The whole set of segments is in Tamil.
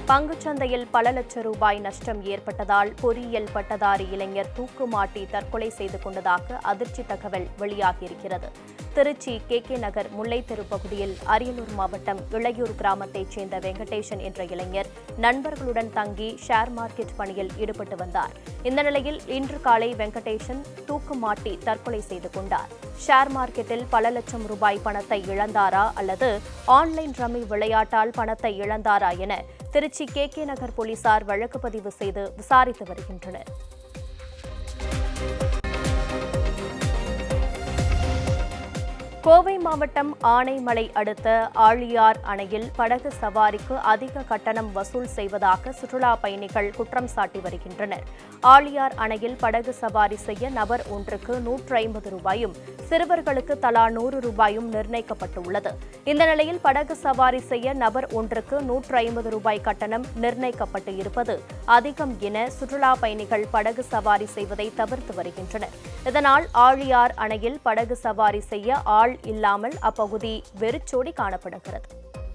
பங்குச்சந்தையில் பல லட்சம் ரூபாய் நஷ்டம் ஏற்பட்டதால் பொறியியல் பட்டதாரி இளைஞர் தூக்குமாட்டி தற்கொலை செய்து கொண்டதாக அதிர்ச்சி தகவல் வெளியாகியிருக்கிறது திருச்சி கே கே நகர் முல்லைத்தெரு பகுதியில் அரியலூர் மாவட்டம் இளையூர் கிராமத்தைச் சேர்ந்த வெங்கடேசன் என்ற இளைஞர் நண்பர்களுடன் தங்கி ஷேர் மார்க்கெட் பணியில் ஈடுபட்டு வந்தார் இந்த நிலையில் இன்று காலை வெங்கடேசன் தூக்குமாட்டி தற்கொலை செய்து கொண்டார் ஷேர் மார்க்கெட்டில் பல லட்சம் ரூபாய் பணத்தை இழந்தாரா அல்லது ஆன்லைன் ரம்மி விளையாட்டால் பணத்தை இழந்தாரா என திருச்சி கே கே நகர் போலீசார் வழக்கு பதிவு செய்து விசாரித்து வருகின்றனர் கோவை மாவட்டம் ஆனைமலை அடுத்த ஆழியார் அணையில் படகு சவாரிக்கு அதிக கட்டணம் வசூல் செய்வதாக சுற்றுலா பயணிகள் குற்றம் சாட்டி வருகின்றனர் ஆழியார் அணையில் படகு சவாரி செய்ய நபர் ஒன்றுக்கு நூற்று ஐம்பது ரூபாயும் சிறுவர்களுக்கு தலா நூறு ரூபாயும் நிர்ணயிக்கப்பட்டுள்ளது இந்த நிலையில் படகு சவாரி செய்ய நபர் ஒன்றுக்கு நூற்று ஐம்பது ரூபாய் கட்டணம் நிர்ணயிக்கப்பட்டு இருப்பது அதிகம் என சுற்றுலா பயணிகள் படகு சவாரி செய்வதை தவிர்த்து வருகின்றனர் இதனால் ஆழியார் அணையில் படகு சவாரி செய்ய ஆள் இல்லாமல் அப்பகுதி வெறிச்சோடி காணப்படுகிறது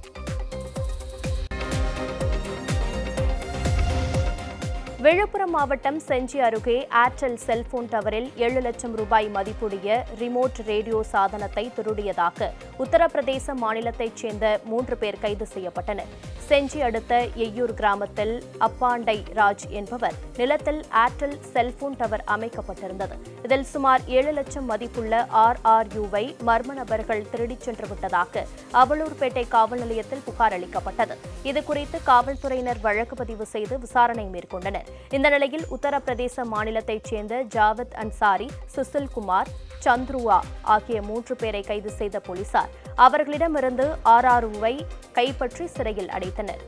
விழுப்புரம் மாவட்டம் செஞ்சி அருகே ஏர்டெல் செல்போன் டவரில் ஏழு லட்சம் ரூபாய் மதிப்புடைய ரிமோட் ரேடியோ சாதனத்தை திருடியதாக உத்தரப்பிரதேச மாநிலத்தைச் சேர்ந்த மூன்று பேர் கைது செய்யப்பட்டனர் செஞ்சி அடுத்த எய்யூர் கிராமத்தில் அப்பாண்டை ராஜ் என்பவர் நிலத்தில் ஏர்டெல் செல்போன் டவர் அமைக்கப்பட்டிருந்தது இதில் சுமார் ஏழு லட்சம் மதிப்புள்ள ஆர் ஆர் யூவை மர்ம நபர்கள் திருடிச் சென்று விட்டதாக அவலூர்பேட்டை காவல் நிலையத்தில் புகார் அளிக்கப்பட்டது இதுகுறித்து காவல்துறையினர் வழக்கு பதிவு செய்து விசாரணை மேற்கொண்டனர் இந்த நிலையில் உத்தரப்பிரதேச மாநிலத்தைச் சேர்ந்த ஜாவத் அன்சாரி சுசில் குமார் சந்துருவா ஆகிய மூன்று பேரை கைது செய்த போலீசார் அவர்களிடமிருந்து ஆர்ஆர்வை கைப்பற்றி சிறையில் அடைத்தனர்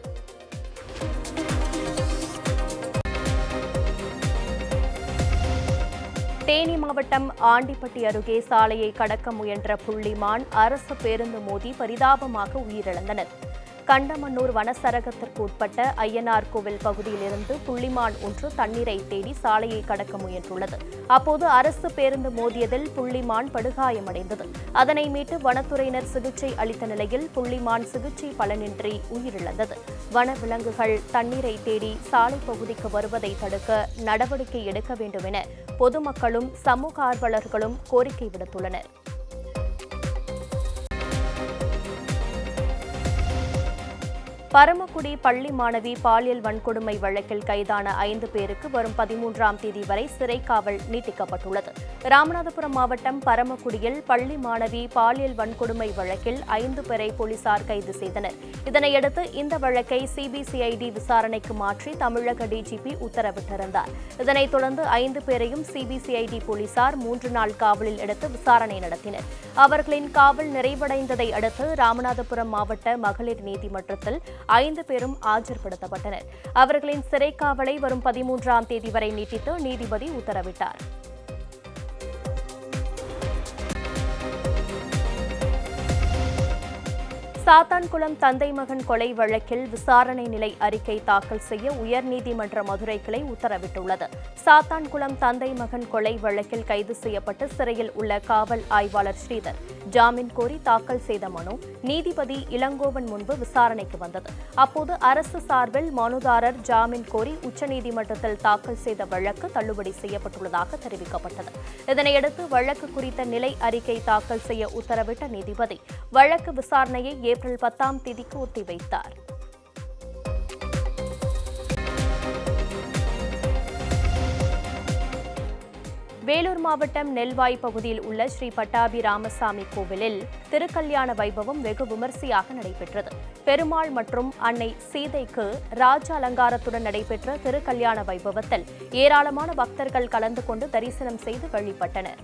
தேனி மாவட்டம் ஆண்டிப்பட்டி அருகே சாலையை கடக்க முயன்ற புள்ளிமான் அரசு பேருந்து மோதி பரிதாபமாக உயிரிழந்தனர் கண்டமன்னூர் வனசரகத்திற்கு உட்பட்ட ஐயனார் கோவில் பகுதியிலிருந்து புள்ளிமான் ஒன்று தண்ணீரை தேடி சாலையை கடக்க முயன்றுள்ளது அப்போது அரசு பேருந்து மோதியதில் புள்ளிமான் படுகாயமடைந்தது அதனை மீட்டு வனத்துறையினர் சிகிச்சை அளித்த நிலையில் புள்ளிமான் சிகிச்சை பலனின்றி உயிரிழந்தது வன விலங்குகள் தண்ணீரை தேடி சாலை பகுதிக்கு வருவதை தடுக்க நடவடிக்கை எடுக்க வேண்டும் என பொதுமக்களும் சமூக ஆர்வலர்களும் கோரிக்கை விடுத்துள்ளனர் பரமக்குடி பள்ளி மாணவி பாலியல் வன்கொடுமை வழக்கில் கைதான ஐந்து பேருக்கு வரும் பதிமூன்றாம் தேதி வரை சிறை காவல் நீட்டிக்கப்பட்டுள்ளது ராமநாதபுரம் மாவட்டம் பரமக்குடியில் பள்ளி மாணவி பாலியல் வன்கொடுமை வழக்கில் ஐந்து பேரை போலீசார் கைது செய்தனர் இதனையடுத்து இந்த வழக்கை சிபிசிஐடி விசாரணைக்கு மாற்றி தமிழக டிஜிபி உத்தரவிட்டிருந்தார் இதனைத் தொடர்ந்து ஐந்து பேரையும் சிபிசிஐடி போலீசார் மூன்று நாள் காவலில் எடுத்து விசாரணை நடத்தினர் அவர்களின் காவல் நிறைவடைந்ததை அடுத்து ராமநாதபுரம் மாவட்ட மகளிர் நீதிமன்றத்தில் ஐந்து பேரும் ஆஜர்படுத்தப்பட்டனர் அவர்களின் சிறை காவலை வரும் பதிமூன்றாம் தேதி வரை நீட்டித்து நீதிபதி உத்தரவிட்டார் சாத்தான்குளம் தந்தை மகன் கொலை வழக்கில் விசாரணை நிலை அறிக்கை தாக்கல் செய்ய உயர்நீதிமன்ற மதுரை கிளை உத்தரவிட்டுள்ளது சாத்தான்குளம் தந்தை மகன் கொலை வழக்கில் கைது செய்யப்பட்டு சிறையில் உள்ள காவல் ஆய்வாளர் ஸ்ரீதர் ஜாமீன் கோரி தாக்கல் செய்த மனு நீதிபதி இளங்கோவன் முன்பு விசாரணைக்கு வந்தது அப்போது அரசு சார்பில் மனுதாரர் ஜாமீன் கோரி உச்சநீதிமன்றத்தில் தாக்கல் செய்த வழக்கு தள்ளுபடி செய்யப்பட்டுள்ளதாக தெரிவிக்கப்பட்டது இதனையடுத்து வழக்கு குறித்த நிலை அறிக்கை தாக்கல் செய்ய உத்தரவிட்ட நீதிபதி வழக்கு விசாரணையை ஏப்ரல் பத்தாம் தேதிக்கு ஒத்திவைத்தார் வேலூர் மாவட்டம் நெல்வாய் பகுதியில் உள்ள ஸ்ரீ பட்டாபி ராமசாமி கோவிலில் திருக்கல்யாண வைபவம் வெகு விமரிசையாக நடைபெற்றது பெருமாள் மற்றும் அன்னை சீதைக்கு ராஜ அலங்காரத்துடன் நடைபெற்ற திருக்கல்யாண வைபவத்தில் ஏராளமான பக்தர்கள் கலந்து கொண்டு தரிசனம் செய்து வழிபட்டனர்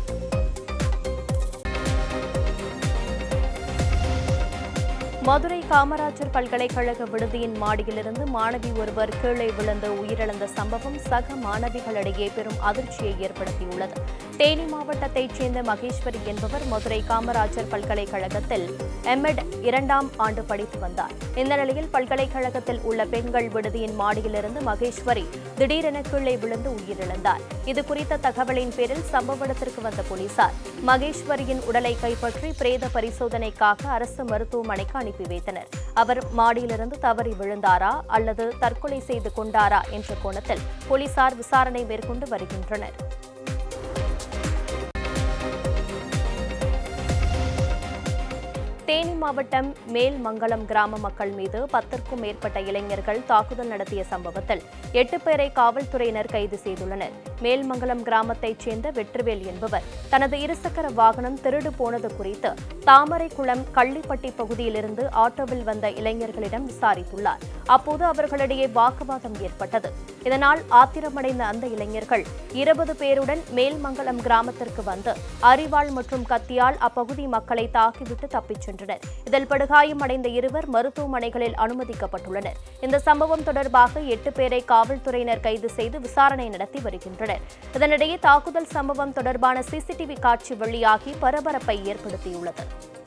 மதுரை காமராஜர் பல்கலைக்கழக விடுதியின் மாடியிலிருந்து மாணவி ஒருவர் கீழே விழுந்து உயிரிழந்த சம்பவம் சக மாணவிகளிடையே பெரும் அதிர்ச்சியை ஏற்படுத்தியுள்ளது தேனி மாவட்டத்தைச் சேர்ந்த மகேஸ்வரி என்பவர் மதுரை காமராஜர் பல்கலைக்கழகத்தில் எம்எட் இரண்டாம் ஆண்டு படித்து வந்தார் இந்த நிலையில் பல்கலைக்கழகத்தில் உள்ள பெண்கள் விடுதியின் மாடியிலிருந்து மகேஸ்வரி திடீரென கீழே விழுந்து உயிரிழந்தார் இது குறித்த தகவலின் பேரில் சம்பவ இடத்திற்கு வந்த போலீசார் மகேஸ்வரியின் உடலை கைப்பற்றி பிரேத பரிசோதனைக்காக அரசு மருத்துவமனைக்கு அனுப்பி வைத்தனர் அவர் மாடியிலிருந்து தவறி விழுந்தாரா அல்லது தற்கொலை செய்து கொண்டாரா என்ற கோணத்தில் போலீசார் விசாரணை மேற்கொண்டு வருகின்றனர் தேனி மாவட்டம் மேல்மங்கலம் கிராம மக்கள் மீது பத்திற்கும் மேற்பட்ட இளைஞர்கள் தாக்குதல் நடத்திய சம்பவத்தில் எட்டு பேரை காவல்துறையினர் கைது செய்துள்ளனர் மேல்மங்கலம் கிராமத்தைச் சேர்ந்த வெற்றிவேல் என்பவர் தனது இருசக்கர வாகனம் திருடு போனது குறித்து தாமரைக்குளம் கள்ளிப்பட்டி பகுதியிலிருந்து ஆட்டோவில் வந்த இளைஞர்களிடம் விசாரித்துள்ளார் அப்போது அவர்களிடையே வாக்குவாதம் ஏற்பட்டது இதனால் ஆத்திரமடைந்த அந்த இளைஞர்கள் இருபது பேருடன் மேல்மங்கலம் கிராமத்திற்கு வந்து அரிவாள் மற்றும் கத்தியால் அப்பகுதி மக்களை தாக்கிவிட்டு தப்பிச் சென்றனர் இதில் படுகாயமடைந்த இருவர் மருத்துவமனைகளில் அனுமதிக்கப்பட்டுள்ளனர் இந்த சம்பவம் தொடர்பாக எட்டு பேரை காவல்துறையினர் கைது செய்து விசாரணை நடத்தி வருகின்றனர் இதனிடையே தாக்குதல் சம்பவம் தொடர்பான சிசிடிவி காட்சி வெளியாகி பரபரப்பை ஏற்படுத்தியுள்ளது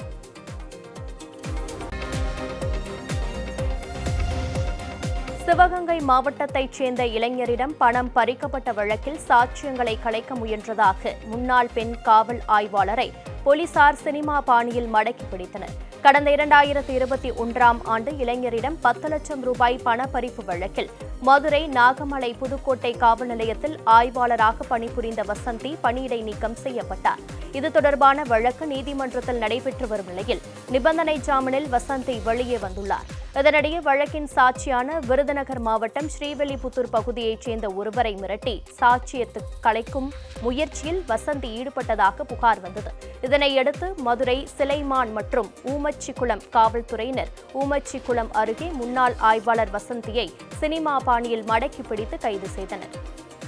சிவகங்கை மாவட்டத்தைச் சேர்ந்த இளைஞரிடம் பணம் பறிக்கப்பட்ட வழக்கில் சாட்சியங்களை கலைக்க முயன்றதாக முன்னாள் பெண் காவல் ஆய்வாளரை போலீசார் சினிமா பாணியில் மடக்கி பிடித்தனர் கடந்த இரண்டாயிரத்தி இருபத்தி ஒன்றாம் ஆண்டு இளைஞரிடம் பத்து லட்சம் ரூபாய் பண பறிப்பு வழக்கில் மதுரை நாகமலை புதுக்கோட்டை காவல் நிலையத்தில் ஆய்வாளராக பணிபுரிந்த வசந்தி பணியிடை நீக்கம் செய்யப்பட்டார் இது தொடர்பான வழக்கு நீதிமன்றத்தில் நடைபெற்று வரும் நிலையில் நிபந்தனை ஜாமீனில் வசந்தி வெளியே வந்துள்ளார் இதனிடையே வழக்கின் சாட்சியான விருதுநகர் மாவட்டம் ஸ்ரீவில்லிபுத்தூர் பகுதியைச் சேர்ந்த ஒருவரை மிரட்டி சாட்சியத்து கலைக்கும் முயற்சியில் வசந்தி ஈடுபட்டதாக புகார் வந்தது இதனையடுத்து மதுரை சிலைமான் மற்றும் ஊமச்சிக்குளம் காவல்துறையினர் ஊமச்சிக்குளம் அருகே முன்னாள் ஆய்வாளர் வசந்தியை சினிமா பாணியில் மடக்கி பிடித்து கைது செய்தனர்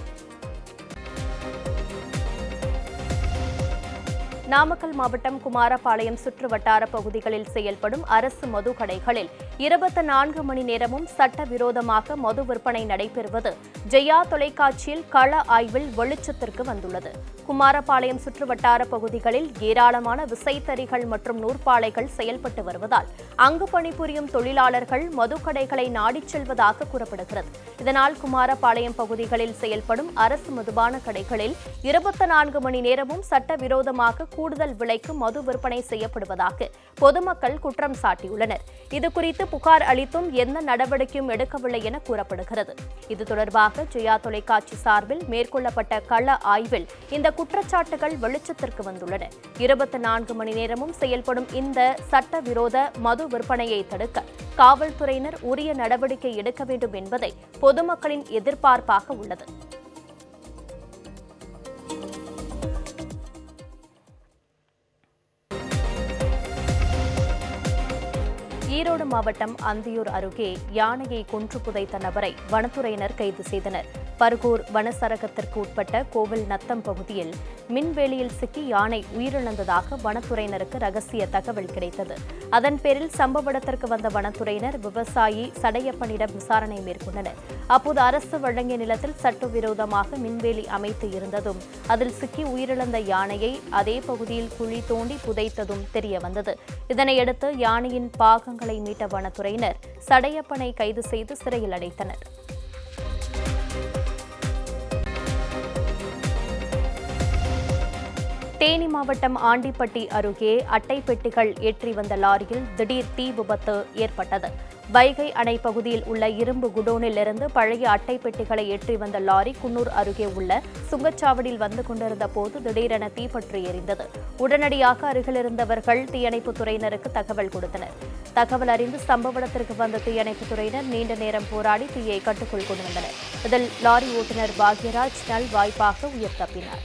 நாமக்கல் மாவட்டம் குமாரபாளையம் சுற்று வட்டார பகுதிகளில் செயல்படும் அரசு மது கடைகளில் இருபத்தி நான்கு மணி நேரமும் சட்டவிரோதமாக மது விற்பனை நடைபெறுவது ஜெயா தொலைக்காட்சியில் கள ஆய்வில் வெளிச்சத்திற்கு வந்துள்ளது குமாரபாளையம் சுற்று வட்டார பகுதிகளில் ஏராளமான விசைத்தறிகள் மற்றும் நூற்பாலைகள் செயல்பட்டு வருவதால் அங்கு பணிபுரியும் தொழிலாளர்கள் மதுக்கடைகளை நாடிச் செல்வதாக கூறப்படுகிறது இதனால் குமாரபாளையம் பகுதிகளில் செயல்படும் அரசு மதுபான கடைகளில் இருபத்தி நான்கு மணி நேரமும் சட்டவிரோதமாக கூடுதல் விலைக்கு மது விற்பனை செய்யப்படுவதாக பொதுமக்கள் குற்றம் சாட்டியுள்ளனர் இதுகுறித்து புகார் அளித்தும் எந்த நடவடிக்கையும் எடுக்கவில்லை என கூறப்படுகிறது இது தொடர்பாக ஜெயா தொலைக்காட்சி சார்பில் மேற்கொள்ளப்பட்ட கள ஆய்வில் இந்த குற்றச்சாட்டுகள் வெளிச்சத்திற்கு வந்துள்ளன இருபத்தி நான்கு மணி நேரமும் செயல்படும் இந்த சட்டவிரோத மது விற்பனையை தடுக்க காவல்துறையினர் உரிய நடவடிக்கை எடுக்க வேண்டும் என்பதை பொதுமக்களின் எதிர்பார்ப்பாக உள்ளது ஈரோடு மாவட்டம் அந்தியூர் அருகே யானையை கொன்று புதைத்த நபரை வனத்துறையினர் கைது செய்தனர் பர்கூர் வனசரகத்திற்கு உட்பட்ட கோவில் நத்தம் பகுதியில் மின்வேலியில் சிக்கி யானை உயிரிழந்ததாக வனத்துறையினருக்கு ரகசிய தகவல் கிடைத்தது அதன் பேரில் சம்பவ இடத்திற்கு வந்த வனத்துறையினர் விவசாயி சடையப்பனிடம் விசாரணை மேற்கொண்டனர் அப்போது அரசு வழங்கிய நிலத்தில் சட்டவிரோதமாக மின்வேலி அமைத்து இருந்ததும் அதில் சிக்கி உயிரிழந்த யானையை அதே பகுதியில் குழி தோண்டி புதைத்ததும் தெரியவந்தது இதனையடுத்து யானையின் பாகங்களை மீட்ட வனத்துறையினர் சடையப்பனை கைது செய்து சிறையில் அடைத்தனர் தேனி மாவட்டம் ஆண்டிப்பட்டி அருகே அட்டை பெட்டிகள் ஏற்றி வந்த லாரியில் திடீர் தீ விபத்து ஏற்பட்டது வைகை அணை பகுதியில் உள்ள இரும்பு குடோனில் இருந்து பழைய அட்டை பெட்டிகளை ஏற்றி வந்த லாரி குன்னூர் அருகே உள்ள சுங்கச்சாவடியில் வந்து கொண்டிருந்த போது திடீரென தீப்பற்றி எரிந்தது உடனடியாக அருகிலிருந்தவர்கள் தீயணைப்புத் துறையினருக்கு தகவல் கொடுத்தனர் தகவல் அறிந்து சம்பவ இடத்திற்கு வந்த தீயணைப்புத் துறையினர் நீண்ட நேரம் போராடி தீயை கட்டுக்குள் கொண்டு வந்தனர் இதில் லாரி ஓட்டுநர் பாக்யராஜ் நல் வாய்ப்பாக உயிர் தப்பினார்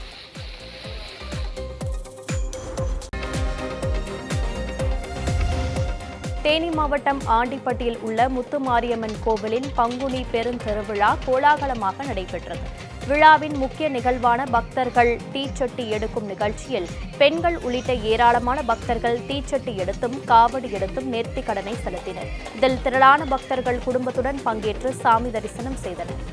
தேனி மாவட்டம் ஆண்டிப்பட்டியில் உள்ள முத்துமாரியம்மன் கோவிலின் பங்குனி பெருந்திருவிழா கோலாகலமாக நடைபெற்றது விழாவின் முக்கிய நிகழ்வான பக்தர்கள் தீச்சட்டி எடுக்கும் நிகழ்ச்சியில் பெண்கள் உள்ளிட்ட ஏராளமான பக்தர்கள் தீச்சட்டி எடுத்தும் காவடி எடுத்தும் நேர்த்திக் கடனை செலுத்தினர் இதில் திரளான பக்தர்கள் குடும்பத்துடன் பங்கேற்று சாமி தரிசனம் செய்தனர்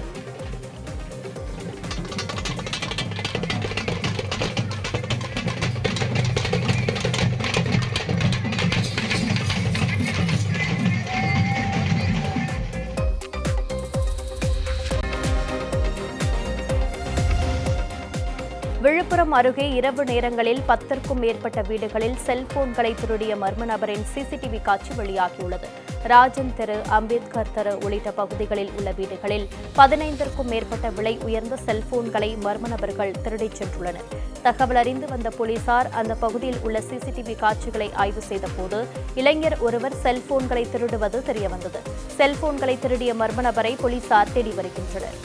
விழுப்புரம் அருகே இரவு நேரங்களில் பத்திற்கும் மேற்பட்ட வீடுகளில் செல்போன்களை திருடிய மர்ம நபரின் சிசிடிவி காட்சி வெளியாகியுள்ளது ராஜன் தெரு அம்பேத்கர் தெரு உள்ளிட்ட பகுதிகளில் உள்ள வீடுகளில் பதினைந்திற்கும் மேற்பட்ட விலை உயர்ந்த செல்போன்களை மர்ம நபர்கள் திருடிச் சென்றுள்ளனர் தகவல் அறிந்து வந்த போலீசார் அந்த பகுதியில் உள்ள சிசிடிவி காட்சிகளை ஆய்வு செய்தபோது இளைஞர் ஒருவர் செல்போன்களை திருடுவது தெரியவந்தது செல்போன்களை திருடிய மர்ம நபரை போலீசார் தேடி வருகின்றனர்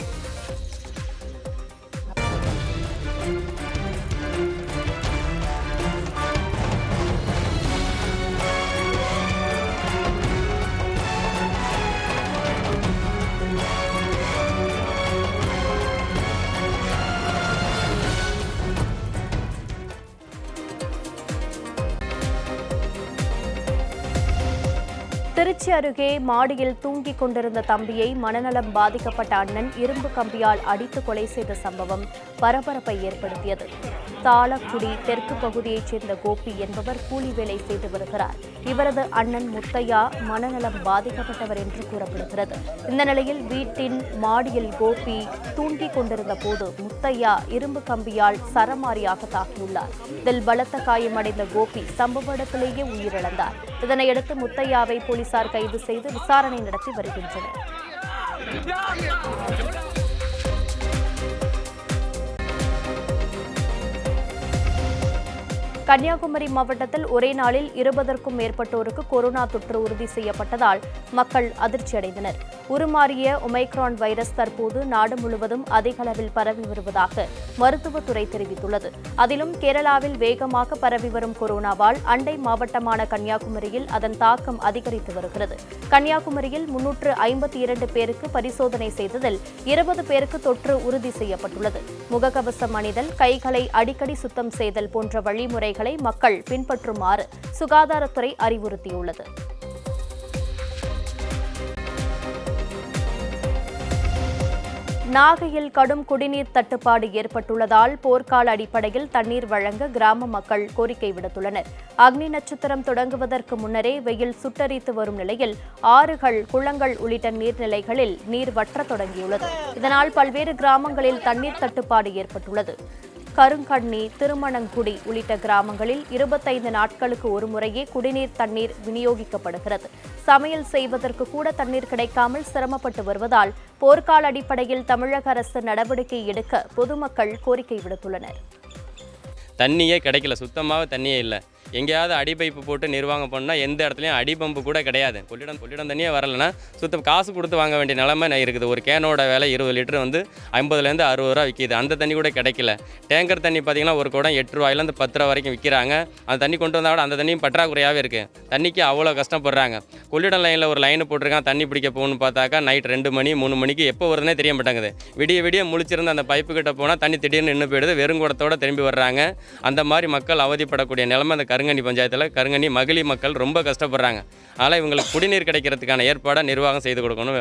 திருச்சி அருகே மாடியில் தூங்கிக் கொண்டிருந்த தம்பியை மனநலம் பாதிக்கப்பட்ட அண்ணன் இரும்பு கம்பியால் அடித்து கொலை செய்த சம்பவம் பரபரப்பை ஏற்படுத்தியது தாளக்குடி தெற்கு பகுதியைச் சேர்ந்த கோபி என்பவர் கூலி வேலை செய்து வருகிறார் இவரது அண்ணன் முத்தையா மனநலம் பாதிக்கப்பட்டவர் என்று கூறப்படுகிறது இந்த நிலையில் வீட்டின் மாடியில் கோபி தூங்கிக் கொண்டிருந்த போது முத்தையா இரும்பு கம்பியால் சரமாரியாக தாக்கியுள்ளார் இதில் பலத்த காயமடைந்த கோபி சம்பவ இடத்திலேயே உயிரிழந்தார் இதனையடுத்து முத்தையாவை போலீசார் கைது செய்து விசாரணை நடத்தி வருகின்றனர் கன்னியாகுமரி மாவட்டத்தில் ஒரே நாளில் இருபதற்கும் மேற்பட்டோருக்கு கொரோனா தொற்று உறுதி செய்யப்பட்டதால் மக்கள் அதிர்ச்சியடைந்தனர் உருமாறிய ஒமைக்ரான் வைரஸ் தற்போது நாடு முழுவதும் அதிக அளவில் பரவி வருவதாக மருத்துவத்துறை தெரிவித்துள்ளது அதிலும் கேரளாவில் வேகமாக பரவி வரும் கொரோனாவால் அண்டை மாவட்டமான கன்னியாகுமரியில் அதன் தாக்கம் அதிகரித்து வருகிறது கன்னியாகுமரியில் முன்னூற்று ஐம்பத்தி இரண்டு பேருக்கு பரிசோதனை செய்ததில் இருபது பேருக்கு தொற்று உறுதி செய்யப்பட்டுள்ளது முகக்கவசம் அணிதல் கைகளை அடிக்கடி சுத்தம் செய்தல் போன்ற வழிமுறைகளை மக்கள் பின்பற்றுமாறு சுகாதாரத்துறை அறிவுறுத்தியுள்ளது நாகையில் கடும் குடிநீர் தட்டுப்பாடு ஏற்பட்டுள்ளதால் போர்க்கால அடிப்படையில் தண்ணீர் வழங்க கிராம மக்கள் கோரிக்கை விடுத்துள்ளனர் அக்னி நட்சத்திரம் தொடங்குவதற்கு முன்னரே வெயில் சுட்டரித்து வரும் நிலையில் ஆறுகள் குளங்கள் உள்ளிட்ட நீர்நிலைகளில் நீர் வற்றத் தொடங்கியுள்ளது இதனால் பல்வேறு கிராமங்களில் தண்ணீர் தட்டுப்பாடு ஏற்பட்டுள்ளது கருங்கண்ணி திருமணங்குடி உள்ளிட்ட கிராமங்களில் இருபத்தைந்து நாட்களுக்கு ஒருமுறையே குடிநீர் தண்ணீர் விநியோகிக்கப்படுகிறது சமையல் செய்வதற்கு கூட தண்ணீர் கிடைக்காமல் சிரமப்பட்டு வருவதால் போர்க்கால அடிப்படையில் தமிழக அரசு நடவடிக்கை எடுக்க பொதுமக்கள் கோரிக்கை விடுத்துள்ளனர் தண்ணியே கிடைக்கல சுத்தமாக தண்ணியே இல்லை எங்கேயாவது அடி பைப்பு போட்டு நிர்வாகம் பண்ணால் எந்த இடத்துலையும் அடி பம்பு கூட கிடையாது கொள்ளிடம் கொள்ளிடம் தண்ணியே வரலைன்னா சுத்தம் காசு கொடுத்து வாங்க வேண்டிய நிலைமை நான் இருக்குது ஒரு கேனோட விலை இருபது லிட்டர் வந்து ஐம்பதுலேருந்து அறுபது ரூபா விற்கிது அந்த தண்ணி கூட கிடைக்கல டேங்கர் தண்ணி பார்த்தீங்கன்னா ஒரு குடம் எட்டு ரூபாயிலேருந்து பத்து ரூபா வரைக்கும் விற்கிறாங்க அந்த தண்ணி கொண்டு வந்தால் கூட அந்த தண்ணியும் பற்றாக்குறையாகவே இருக்குது தண்ணிக்கு அவ்வளோ கஷ்டப்படுறாங்க கொள்ளிடம் லைனில் ஒரு லைன் போட்டிருக்கான் தண்ணி பிடிக்க போகணும்னு பார்த்தாக்கா நைட் ரெண்டு மணி மூணு மணிக்கு எப்போ வருதுன்னே தெரிய மாட்டேங்குது விடிய விடிய முழிச்சிருந்து அந்த பைப்பு கிட்ட போனால் தண்ணி திடீர்னு நின்று போயிடுது வெறும் குடத்தோட திரும்பி வர்றாங்க அந்த மாதிரி மக்கள் அவதிப்படக்கூடிய நிலைமை அந்த கருங்கண்ணி பஞ்சாயத்தில் கருங்கண்ணி மகிழி மக்கள் ரொம்ப கஷ்டப்படுறாங்க அதனால் இவங்களுக்கு குடிநீர் கிடைக்கிறதுக்கான ஏற்பாடை நிர்வாகம் செய்து கொடுக்கணும்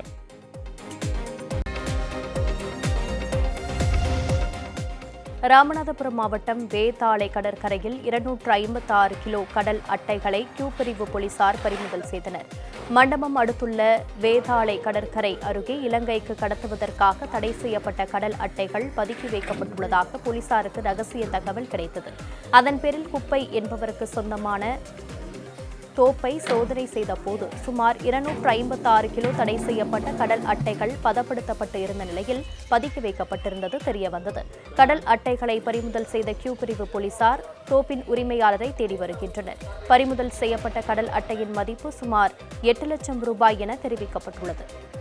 ராமநாதபுரம் மாவட்டம் வேதாளை கடற்கரையில் இருநூற்று ஐம்பத்தி ஆறு கிலோ கடல் அட்டைகளை கியூ பிரிவு போலீசார் பறிமுதல் செய்தனர் மண்டபம் அடுத்துள்ள வேதாளை கடற்கரை அருகே இலங்கைக்கு கடத்துவதற்காக தடை செய்யப்பட்ட கடல் அட்டைகள் பதுக்கி வைக்கப்பட்டுள்ளதாக போலீசாருக்கு ரகசிய தகவல் கிடைத்தது அதன் பேரில் குப்பை என்பவருக்கு சொந்தமான தோப்பை சோதனை செய்த போது சுமார் இருநூற்று ஐம்பத்தி ஆறு கிலோ தடை செய்யப்பட்ட கடல் அட்டைகள் பதப்படுத்தப்பட்டு இருந்த நிலையில் பதுக்கி வைக்கப்பட்டிருந்தது தெரியவந்தது கடல் அட்டைகளை பறிமுதல் செய்த கியூ பிரிவு போலீசார் தோப்பின் உரிமையாளரை தேடி வருகின்றனர் பறிமுதல் செய்யப்பட்ட கடல் அட்டையின் மதிப்பு சுமார் எட்டு லட்சம் ரூபாய் என தெரிவிக்கப்பட்டுள்ளது